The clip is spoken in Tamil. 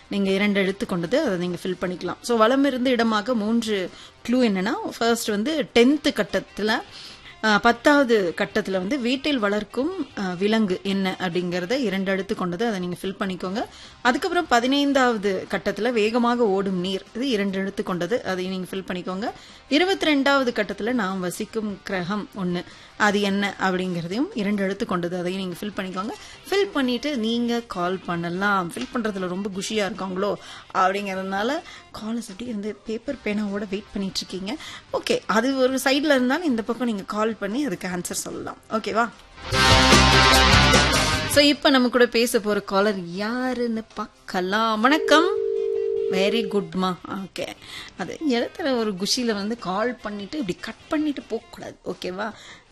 நீங்க இரண்டு எழுத்து கொண்டது அதை நீங்க ஃபில் பண்ணிக்கலாம் ஸோ வலம் இருந்து இடமாக மூன்று க்ளூ என்னன்னா ஃபர்ஸ்ட் வந்து டென்த்து கட்டத்துல அஹ், பத்தாவது கட்டத்துல வந்து வீட்டில் வளர்க்கும் அஹ், விலங்கு என்ன அப்படிங்கறத இரண்டு எழுத்து கொண்டது அதை நீங்க ஃபில் பண்ணிக்கோங்க அதுக்கப்புறம் பதினைந்தாவது கட்டத்துல வேகமாக ஓடும் நீர் இது இரண்டு எழுத்து கொண்டது அதை நீங்க ஃபில் பண்ணிக்கோங்க இருபத்தி ரெண்டாவது கட்டத்துல நாம் வசிக்கும் கிரகம் ஒண்ணு அது என்ன அப்படிங்கறதையும் இரண்டு எழுத்து கொண்டது அதையும் நீங்க ஃபில் பண்ணிக்கோங்க ஃபில் பண்ணிட்டு நீங்க கால் பண்ணலாம் ஃபில் பண்றதுல ரொம்ப குஷியா இருக்காங்களோ அப்படிங்கறதுனால காலர்ஸ் அப்படி இருந்து பேப்பர் பேனாவோட வெயிட் பண்ணிட்டு இருக்கீங்க ஓகே அது ஒரு சைடுல இருந்தாலும் இந்த பக்கம் நீங்க கால் பண்ணி அதுக்கு ஆன்சர் சொல்லலாம் ஓகேவா சோ இப்போ நம்ம கூட பேச போற காலர் யாருன்னு பார்க்கலாம் வணக்கம் வெரி குட்மா ஓகே அது இடத்துல ஒரு குஷியில வந்து கால் பண்ணிட்டு இப்படி கட் பண்ணிட்டு போகக்கூடாது ஓகேவா